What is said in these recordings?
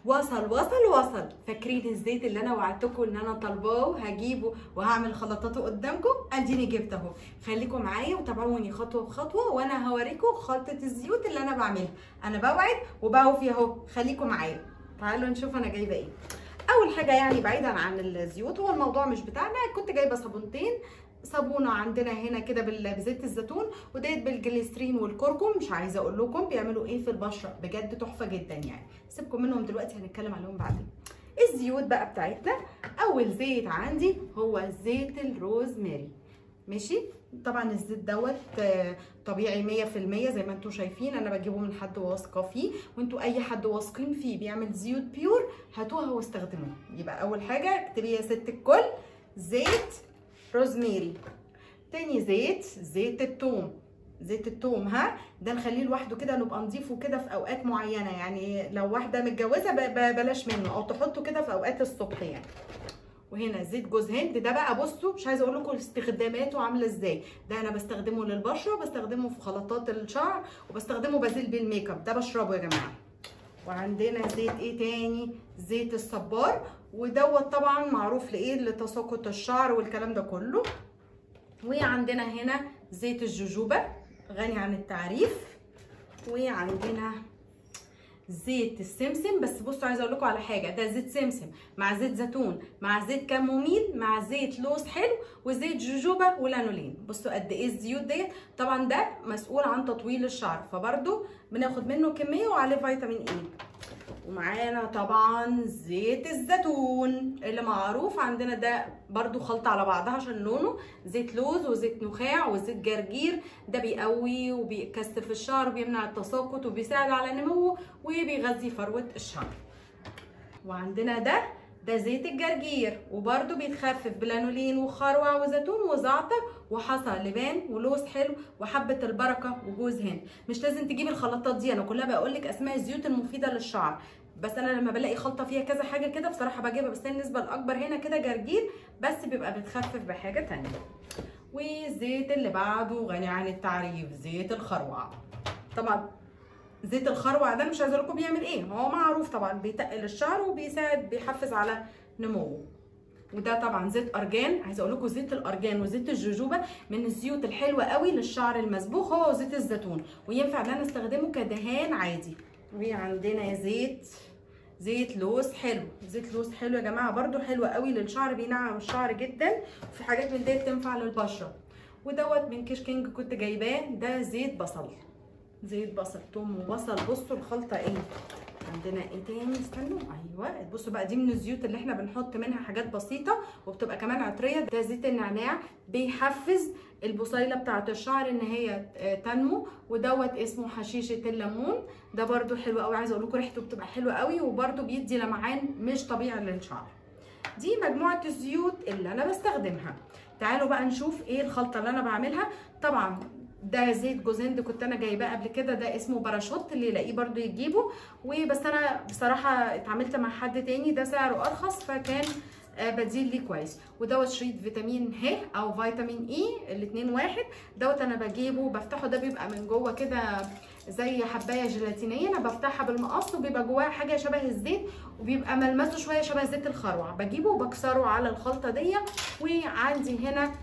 وصل وصل وصل فاكرين الزيت اللي انا وعدتكم ان انا طالباه وهجيبه وهعمل خلطاته قدامكم اديني جبت اهو خليكم معايا وتابعوني خطوه بخطوه وانا هوريكم خلطه الزيوت اللي انا بعملها انا بوعد وبوفي اهو خليكم معايا تعالوا نشوف انا جايبه ايه اول حاجه يعني بعيدا عن الزيوت هو الموضوع مش بتاعنا كنت جايبه صابونتين صابونه عندنا هنا كده بال- بزيت الزيتون وديت بالجليسترين والكركم مش عايزه اقول لكم بيعملوا ايه في البشره بجد تحفه جدا يعني سيبكم منهم دلوقتي هنتكلم عليهم بعدين الزيوت بقى بتاعتنا اول زيت عندي هو زيت الروزماري ماشي طبعا الزيت دوت آه، طبيعي 100% زي ما انتم شايفين انا بجيبه من حد واثقه فيه وانتوا اي حد واثقين فيه بيعمل زيوت بيور هاتوها واستخدموها يبقى اول حاجه اكتبي يا ست الكل زيت روزميري تاني زيت زيت الثوم زيت الثوم ها ده نخليه لوحده كده نبقى نضيفه كده في اوقات معينه يعني لو واحده متجوزه ب- ب- بلاش منه او تحطه كده في اوقات الصبح يعني وهنا زيت جوز هند ده بقى بصوا مش عايزه اقول لكم استخداماته عامله ازاي ده انا بستخدمه للبشره وبستخدمه في خلطات الشعر وبستخدمه بزيل بيه الميك اب ده بشربه يا جماعه وعندنا زيت ايه تاني زيت الصبار ودوت طبعا معروف لايه لتساقط الشعر والكلام ده كله وعندنا هنا زيت الجوجوبا غني عن التعريف وعندنا زيت السمسم بس بصوا عايزه اقول لكم على حاجه ده زيت سمسم مع زيت زيتون مع زيت كاموميل مع زيت لوز حلو وزيت جوجوبا ولانولين بصوا قد ايه الزيوت ديت طبعا ده مسؤول عن تطويل الشعر فبرده بناخد منه كميه وعليه فيتامين اي ومعانا طبعا زيت الزيتون اللي معروف عندنا ده برضو خلطة على بعضها عشان لونه زيت لوز وزيت نخاع وزيت جرجير ده بيقوي وبيكثف الشعر وبيمنع التساقط وبيساعد على نموه وبيغذي فروة الشعر وعندنا ده ده زيت الجرجير وبرده بيتخفف بلانولين وخروع وزيتون وزعتر وحصى لبان ولوز حلو وحبه البركه وجوز هند مش لازم تجيبي الخلطات دي انا كلها بقول لك اسماء الزيوت المفيده للشعر بس انا لما بلاقي خلطه فيها كذا حاجه كده بصراحه بجيبها بس النسبه الاكبر هنا كده جرجير بس بيبقى بتخفف بحاجه تانية والزيت اللي بعده غني عن التعريف زيت الخروع طبعا زيت الخروع ده مش عايزه اقول لكم بيعمل ايه هو معروف طبعا بيتقل الشعر وبيساعد بيحفز على نموه وده طبعا زيت ارجان عايزه اقول لكم زيت الارجان وزيت الجوجوبا من الزيوت الحلوه قوي للشعر المسبوغ هو وزيت الزيتون وينفع ان انا استخدمه كدهان عادي وعندنا زيت زيت لوز حلو زيت لوز حلو يا جماعه برده حلو قوي للشعر بينعم الشعر جدا وفي حاجات من ديت تنفع للبشره ودوت من كيش كينج كنت جايباه ده زيت بصل زيت بصل توم وبصل بصوا الخلطه ايه عندنا ايه تاني استنوا ايوه بصوا بقى دي من الزيوت اللي احنا بنحط منها حاجات بسيطه وبتبقى كمان عطريه ده زيت النعناع بيحفز البصيله بتاعه الشعر ان هي تنمو ودوت اسمه حشيشه الليمون ده برده حلو قوي عايزه اقول لكم ريحته بتبقى حلوه قوي وبرده بيدي لمعان مش طبيعي للشعر دي مجموعه الزيوت اللي انا بستخدمها تعالوا بقى نشوف ايه الخلطه اللي انا بعملها طبعا ده زيت جوز هند كنت انا جايباه قبل كده ده اسمه باراشوت اللي يلاقيه برده يجيبه وبس انا بصراحه اتعاملت مع حد تاني ده سعره ارخص فكان بديل ليه كويس ودوت شريط فيتامين ه او فيتامين اي الاثنين واحد دوت انا بجيبه بفتحه ده بيبقى من جوه كده زي حبايه جيلاتينيه انا بفتحها بالمقص وبيبقى جواها حاجه شبه الزيت وبيبقى ملمسه شويه شبه زيت الخروع بجيبه وبكسره على الخلطه دي وعندي هنا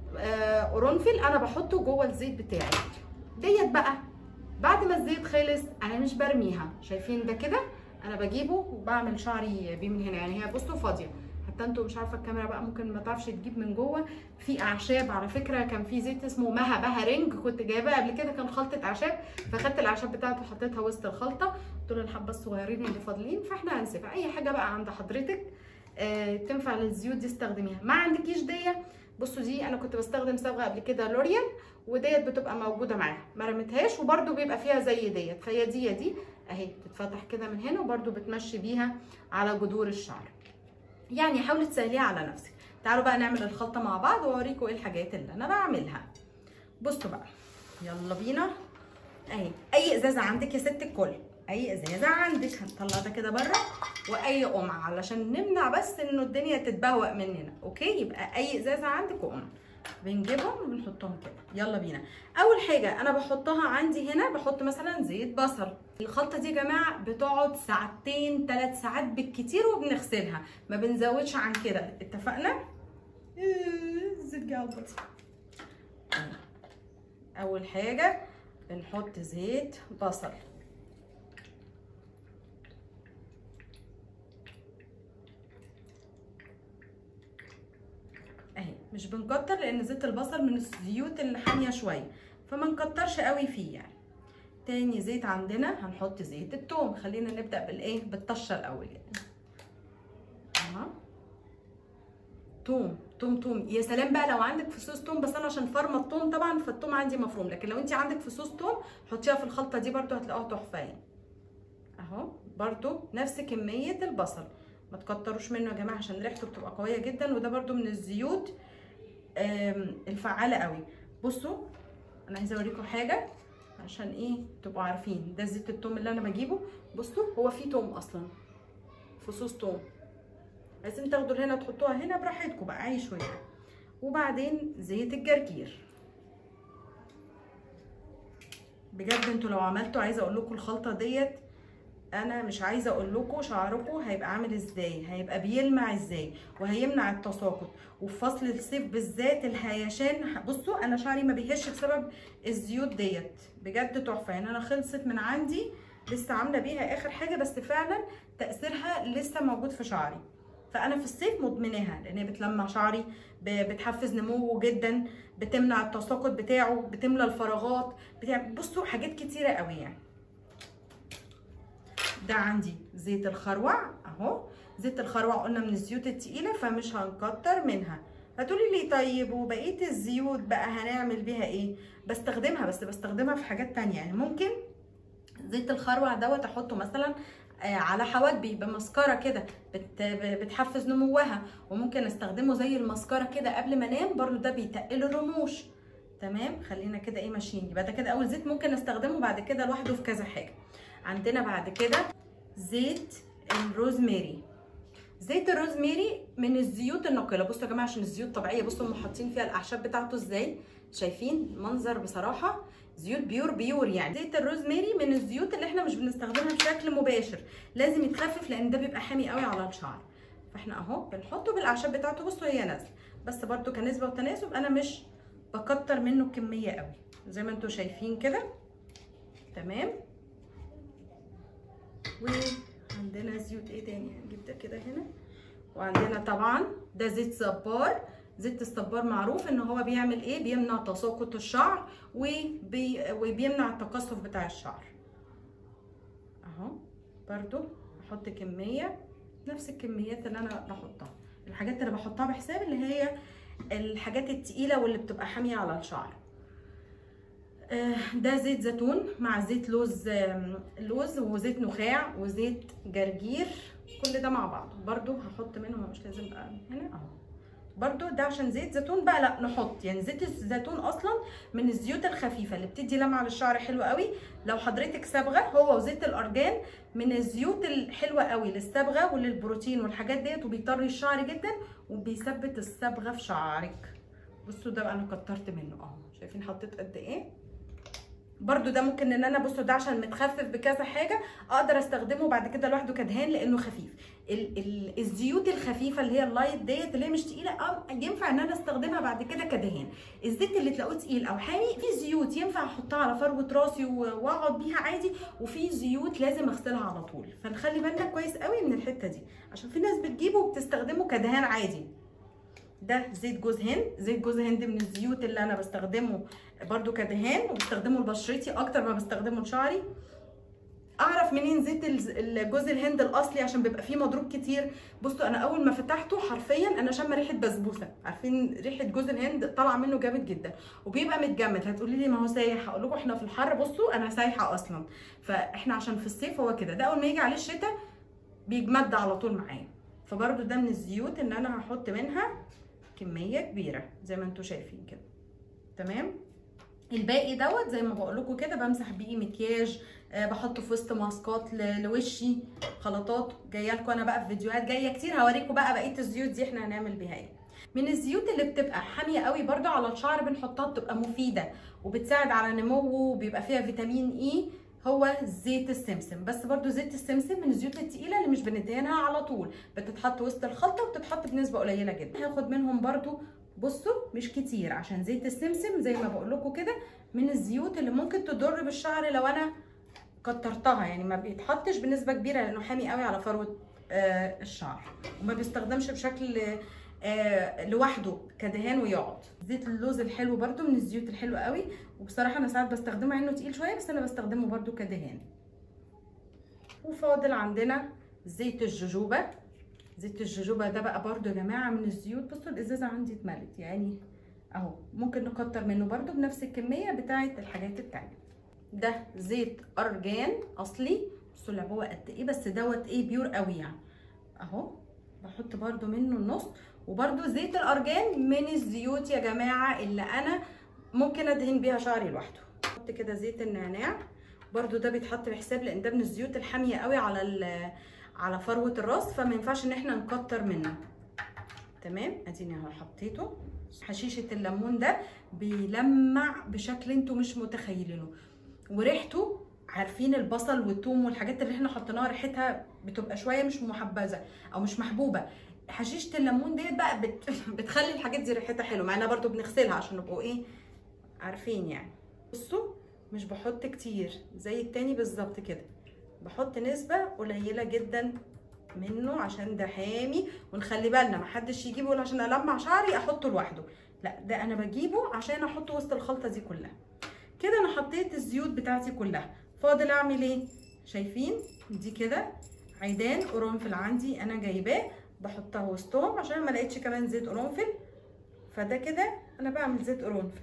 قرنفل انا بحطه جوه الزيت بتاعي ديت بقى بعد ما الزيت خلص انا مش برميها شايفين ده كده انا بجيبه وبعمل شعري بيه من هنا يعني هي بصوا فاضيه حتى انتوا مش عارفه الكاميرا بقى ممكن ما تعرفش تجيب من جوه في اعشاب على فكره كان في زيت اسمه مها بها رينج كنت جايباه قبل كده كان خلطه اعشاب فخدت الاعشاب بتاعته وحطيتها وسط الخلطه دول الحبه الصغيرين اللي فاضلين فاحنا هنسيبها اي حاجه بقى عند حضرتك آه تنفع للزيوت دي استخدميها ما عندكيش دي بصوا دي انا كنت بستخدم صبغه قبل كده لوريال وديت بتبقى موجوده معاها ما رميتهاش وبرده بيبقى فيها زي ديت فهي دي دي اهي بتتفتح كده من هنا وبرده بتمشي بيها على جذور الشعر يعني حاولي تسهليها على نفسك تعالوا بقى نعمل الخلطه مع بعض واوريكم ايه الحاجات اللي انا بعملها بصوا بقى يلا بينا اهي اي ازازه عندك يا ست الكل اي ازازه عندك هنطلع ده كده بره واي قمع علشان نمنع بس انه الدنيا تتبهوأ مننا اوكي يبقى اي ازازه عندك وقمع بنجيبهم وبنحطهم كده يلا بينا اول حاجه انا بحطها عندي هنا بحط مثلا زيت بصل الخلطه دي يا جماعه بتقعد ساعتين ثلاث ساعات بالكتير وبنغسلها ما بنزودش عن كده اتفقنا زيت جه على البصل. اول حاجه بنحط زيت بصل اهي مش بنكتر لان زيت البصل من الزيوت اللي حاميه شويه فما نكترش قوي فيه يعني تاني زيت عندنا هنحط زيت التوم خلينا نبدا بالايه بالطشه الاول يعني اهو توم توم توم يا سلام بقى لو عندك فصوص توم بس انا عشان فارمه التوم طبعا فالتوم عندي مفروم لكن لو انت عندك فصوص توم حطيها في الخلطه دي برده هتلاقوها تحفه يعني اهو برده نفس كميه البصل ما تكتروش منه يا جماعه عشان ريحته بتبقى قويه جدا وده برده من الزيوت الفعاله قوي بصوا انا عايزه اوريكم حاجه عشان ايه تبقوا عارفين ده زيت التوم اللي انا بجيبه بصوا هو فيه توم اصلا فصوص توم عايزين تاخدوا هنا تحطوها هنا براحتكم بقى عيشوا يعني وبعدين زيت الجرجير بجد انتوا لو عملتوا عايزه اقول لكم الخلطه ديت انا مش عايزه اقول لكم شعركم هيبقى عامل ازاي هيبقى بيلمع ازاي وهيمنع التساقط وفي فصل الصيف بالذات الهيشان بصوا انا شعري ما بيهش بسبب الزيوت ديت بجد تحفه يعني انا خلصت من عندي لسه عامله بيها اخر حاجه بس فعلا تاثيرها لسه موجود في شعري فانا في الصيف مدمناها لان هي بتلمع شعري بتحفز نموه جدا بتمنع التساقط بتاعه بتملى الفراغات بتاع بصوا حاجات كتيره قوي يعني ده عندي زيت الخروع اهو زيت الخروع قلنا من الزيوت التقيله فمش هنكتر منها هتقولي لي طيب وبقيه الزيوت بقى هنعمل بيها ايه بستخدمها بس بستخدمها في حاجات تانية يعني ممكن زيت الخروع دوت احطه مثلا على حواجبي بمسكره كده بت بتحفز نموها وممكن استخدمه زي المسكره كده قبل ما انام برده ده بيتقل الرموش تمام خلينا كده ايه ماشيين يبقى ده كده اول زيت ممكن استخدمه بعد كده لوحده في كذا حاجه عندنا بعد كده زيت الروزماري زيت الروزماري من الزيوت الناقله بصوا يا جماعه عشان الزيوت طبيعيه بصوا هم حاطين فيها الاعشاب بتاعته ازاي شايفين منظر بصراحه زيوت بيور بيور يعني زيت الروزماري من الزيوت اللي احنا مش بنستخدمها بشكل مباشر لازم يتخفف لان ده بيبقى حامي قوي على الشعر فاحنا اهو بنحطه بالاعشاب بتاعته بصوا هي نازله بس برده كنسبه وتناسب انا مش بكتر منه كميه قوي زي ما انتم شايفين كده تمام وعندنا زيوت ايه تاني هنجيب ده كده هنا وعندنا طبعا ده زيت صبار زيت الصبار معروف ان هو بيعمل ايه بيمنع تساقط الشعر وبي... وبيمنع التقصف بتاع الشعر اهو برضو احط كميه نفس الكميات اللي انا بحطها الحاجات اللي بحطها بحساب اللي هي الحاجات التقيله واللي بتبقى حاميه على الشعر ده زيت زيتون مع زيت لوز لوز وزيت نخاع وزيت جرجير كل ده مع بعض برضو هحط منهم مش لازم بقى هنا اهو برضو ده عشان زيت زيتون بقى لا نحط يعني زيت الزيتون اصلا من الزيوت الخفيفه اللي بتدي لمعه للشعر حلو قوي لو حضرتك صبغه هو وزيت الارجان من الزيوت الحلوه قوي للصبغه وللبروتين والحاجات ديت وبيطري الشعر جدا وبيثبت الصبغه في شعرك بصوا ده بقى انا كترت منه اهو شايفين حطيت قد ايه برضو ده ممكن ان انا بصوا ده عشان متخفف بكذا حاجه اقدر استخدمه بعد كده لوحده كدهان لانه خفيف ال ال الزيوت الخفيفه اللي هي اللايت ديت اللي هي مش تقيله اه ينفع ان انا استخدمها بعد كده كدهان الزيت اللي تلاقوه تقيل او حامي في زيوت ينفع احطها على فروه راسي واقعد بيها عادي وفي زيوت لازم اغسلها على طول فنخلي بالنا كويس قوي من الحته دي عشان في ناس بتجيبه وبتستخدمه كدهان عادي ده زيت جوز هند زيت جوز هند من الزيوت اللي انا بستخدمه برده كدهان وبستخدمه لبشرتي اكتر ما بستخدمه لشعري اعرف منين زيت جوز الهند الاصلي عشان بيبقى فيه مضروب كتير بصوا انا اول ما فتحته حرفيا انا شامه ريحه بسبوسه عارفين ريحه جوز الهند طالعه منه جامد جدا وبيبقى متجمد هتقولي لي ما هو سايح هقول لكم احنا في الحر بصوا انا سايحه اصلا فاحنا عشان في الصيف هو كده ده اول ما يجي عليه الشتاء بيجمد على طول معايا فبرده ده من الزيوت ان انا هحط منها كميه كبيره زي ما انتم شايفين كده تمام الباقي دوت زي ما بقول لكم كده بمسح بيه مكياج أه بحطه في وسط ماسكات لوشي خلطات جايه لكم انا بقى في فيديوهات جايه كتير هوريكم بقى بقيه الزيوت دي احنا هنعمل بيها ايه من الزيوت اللي بتبقى حاميه قوي برده على الشعر بنحطها بتبقى مفيده وبتساعد على نموه وبيبقى فيها فيتامين اي هو زيت السمسم بس برضو زيت السمسم من الزيوت التقيله اللي مش بندهنها على طول بتتحط وسط الخلطه وبتتحط بنسبه قليله جدا هاخد منهم برضو بصوا مش كتير عشان زيت السمسم زي ما بقول لكم كده من الزيوت اللي ممكن تضر بالشعر لو انا كترتها يعني ما بيتحطش بنسبه كبيره لانه حامي قوي على فروه آه الشعر وما بيستخدمش بشكل آه لوحده كدهان ويقعد زيت اللوز الحلو برده من الزيوت الحلوه قوي وبصراحه انا ساعات بستخدمه انه تقيل شويه بس انا بستخدمه برده كدهان وفاضل عندنا زيت الجوجوبا زيت الجوجوبا ده بقى برده يا جماعه من الزيوت بصوا الازازه عندي اتملت يعني اهو ممكن نكتر منه برده بنفس الكميه بتاعه الحاجات التانيه ده زيت ارجان اصلي بصوا العبوه قد ايه بس دوت ايه بيور قوي يعني اهو بحط برده منه النص وبرده زيت الارجان من الزيوت يا جماعه اللي انا ممكن ادهن بيها شعري لوحده احط كده زيت النعناع برده ده بيتحط بحساب لان ده من الزيوت الحاميه قوي على على فروه الراس فما ينفعش ان احنا نكتر منه تمام اديني اهو حطيته حشيشه الليمون ده بيلمع بشكل انتوا مش متخيلينه وريحته عارفين البصل والثوم والحاجات اللي احنا حطيناها ريحتها بتبقى شويه مش محبذه او مش محبوبه حشيشه الليمون ديت بقى بت... بتخلي الحاجات دي ريحتها حلوه مع انها برده بنغسلها عشان نبقوا ايه عارفين يعني بصوا مش بحط كتير زي التاني بالظبط كده بحط نسبه قليله جدا منه عشان ده حامي ونخلي بالنا محدش يجيبه ولا عشان المع شعري احطه لوحده لا ده انا بجيبه عشان احطه وسط الخلطه دي كلها كده انا حطيت الزيوت بتاعتي كلها فاضل اعمل ايه شايفين دي كده عيدان قرنفل عندي انا جايباه بحطها وسطهم عشان ما لقيتش كمان زيت قرنفل فده كده انا بعمل زيت قرنفل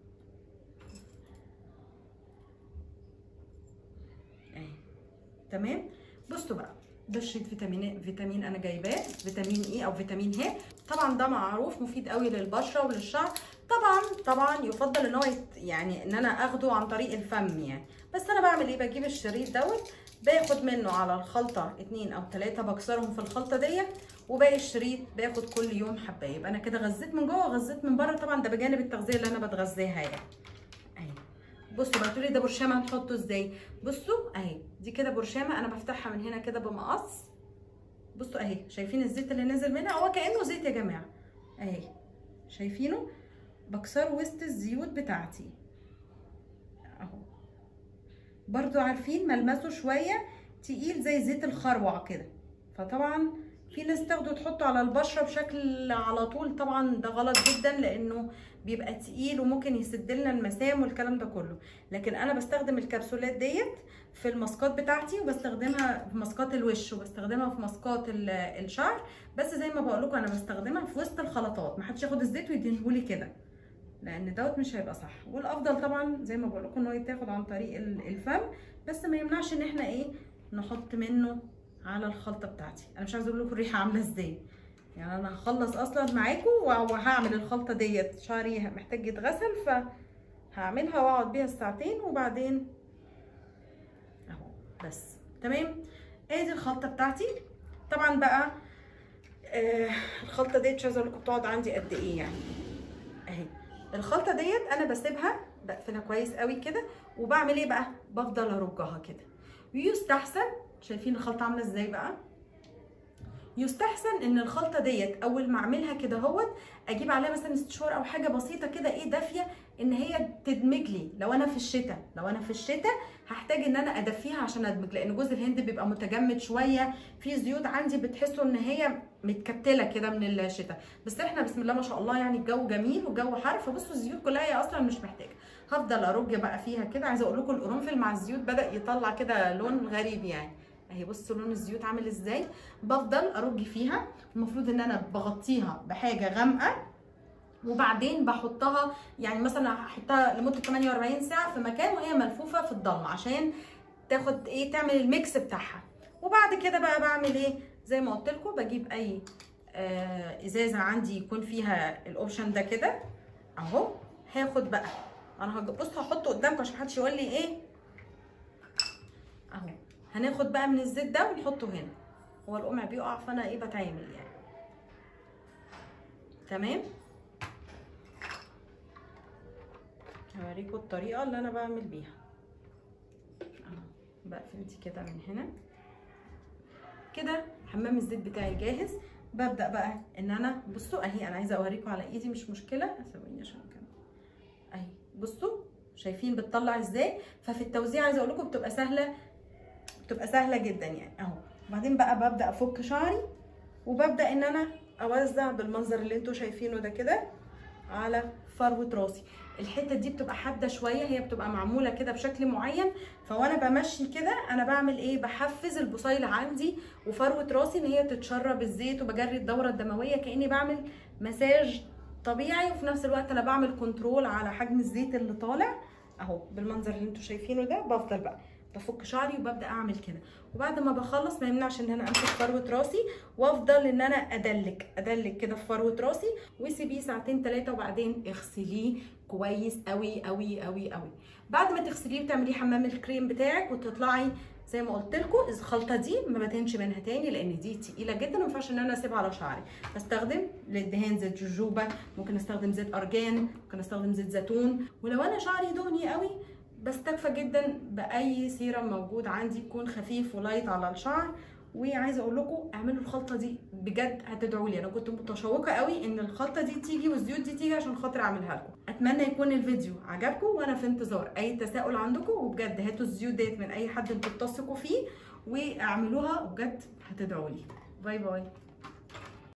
اهي تمام بصوا بقى ده الشيت فيتامين فيتامين انا جايباه فيتامين اي او فيتامين ه طبعا ده معروف مفيد قوي للبشره وللشعر طبعا طبعا يفضل ان هو يعني ان انا اخده عن طريق الفم يعني بس انا بعمل ايه بجيب الشريط دوت باخد منه على الخلطه اتنين او تلاته بكسرهم في الخلطه ديت وباقي الشريط باخد كل يوم حبايه يبقى انا كده غذيت من جوه وغذيت من بره طبعا ده بجانب التغذيه اللي انا بتغذاها يعني اهي بصوا بقى تقولي ده برشامه هنحطه ازاي بصوا اهي دي كده برشامه انا بفتحها من هنا كده بمقص بصوا اهي شايفين الزيت اللي نازل منها هو كانه زيت يا جماعه اهي شايفينه بكسره وسط الزيوت بتاعتي اهو برضو عارفين ملمسه شويه تقيل زي زيت الخروع كده فطبعا في ناس تاخده تحطه على البشره بشكل على طول طبعا ده غلط جدا لانه بيبقى تقيل وممكن يسد لنا المسام والكلام ده كله لكن انا بستخدم الكبسولات ديت في الماسكات بتاعتي وبستخدمها في ماسكات الوش وبستخدمها في ماسكات الشعر بس زي ما بقول لكم انا بستخدمها في وسط الخلطات محدش ياخد الزيت ويدهنهولي كده لان دوت مش هيبقى صح والافضل طبعا زي ما بقول لكم ان هو يتاخد عن طريق الفم بس ما يمنعش ان احنا ايه نحط منه على الخلطه بتاعتي انا مش عايزه اقول لكم الريحه عامله ازاي يعني انا هخلص اصلا معاكم وهعمل الخلطه ديت شعري محتاج يتغسل فهعملها واقعد بيها الساعتين وبعدين اهو بس تمام ادي الخلطه بتاعتي طبعا بقى آه الخلطه ديت مش عايزه اقول لكم بتقعد عندي قد ايه يعني اهي الخلطه ديت انا بسيبها بقفلها كويس قوي كده وبعمل ايه بقى بفضل ارجها كده ويستحسن شايفين الخلطه عامله ازاي بقى يستحسن ان الخلطه ديت اول ما اعملها كده اهوت اجيب عليها مثلا استشوار او حاجه بسيطه كده ايه دافيه ان هي تدمج لي لو انا في الشتاء لو انا في الشتاء هحتاج ان انا ادفيها عشان ادمج لان جوز الهند بيبقى متجمد شويه في زيوت عندي بتحسوا ان هي متكتله كده من الشتاء بس احنا بسم الله ما شاء الله يعني الجو جميل والجو حر فبصوا الزيوت كلها هي اصلا مش محتاجه هفضل ارج بقى فيها كده عايزه اقول لكم القرنفل مع الزيوت بدا يطلع كده لون غريب يعني اهي بصوا لون الزيوت عامل ازاي بفضل ارج فيها المفروض ان انا بغطيها بحاجه غامقه وبعدين بحطها يعني مثلا هحطها لمده 48 ساعه في مكان وهي ملفوفه في الضلمه عشان تاخد ايه تعمل الميكس بتاعها وبعد كده بقى بعمل ايه زي ما قلت لكم بجيب اي آه ازازه عندي يكون فيها الاوبشن ده كده اهو هاخد بقى انا بصوا هحطه قدامكم عشان محدش يقول لي ايه اهو هناخد بقى من الزيت ده ونحطه هنا هو القمع بيقع فانا ايه بتعامل يعني تمام هوريكم الطريقه اللي انا بعمل بيها اهو بقفل دي كده من هنا كده حمام الزيت بتاعي جاهز ببدا بقى ان انا بصوا اهي انا عايزه اوريكم على ايدي مش مشكله ثواني عشان كده اهي بصوا شايفين بتطلع ازاي ففي التوزيع عايزه اقول لكم بتبقى سهله بتبقى سهله جدا يعني اهو وبعدين بقى ببدا افك شعري وببدا ان انا اوزع بالمنظر اللي انتوا شايفينه ده كده على فروه راسي الحته دي بتبقى حاده شويه هي بتبقى معموله كده بشكل معين فوانا بمشي كده انا بعمل ايه بحفز البصيله عندي وفروه راسي ان هي تتشرب الزيت وبجري الدوره الدمويه كاني بعمل مساج طبيعي وفي نفس الوقت انا بعمل كنترول على حجم الزيت اللي طالع اهو بالمنظر اللي انتوا شايفينه ده بفضل بقى بفك شعري وببدا اعمل كده وبعد ما بخلص ما يمنعش ان انا امسك فروه راسي وافضل ان انا ادلك ادلك كده في فروه راسي وسيبيه ساعتين ثلاثه وبعدين اغسليه كويس قوي قوي قوي قوي بعد ما تغسليه وتعمليه حمام الكريم بتاعك وتطلعي زي ما قلت لكم الخلطه دي ما بدهنش منها تاني لان دي تقيله جدا وما ينفعش ان انا اسيبها على شعري بستخدم للدهان زيت جوجوبا ممكن استخدم زيت ارجان ممكن استخدم زيت زيتون ولو انا شعري دهني قوي بستكفى جدا باي سيرم موجود عندي يكون خفيف ولايت على الشعر وعايزه اقول لكم اعملوا الخلطه دي بجد هتدعوا لي انا كنت متشوقه قوي ان الخلطه دي تيجي والزيوت دي تيجي عشان خاطر اعملها لكم اتمنى يكون الفيديو عجبكم وانا في انتظار اي تساؤل عندكم وبجد هاتوا الزيوت ديت من اي حد انتوا بتثقوا فيه واعملوها وبجد هتدعوا لي باي باي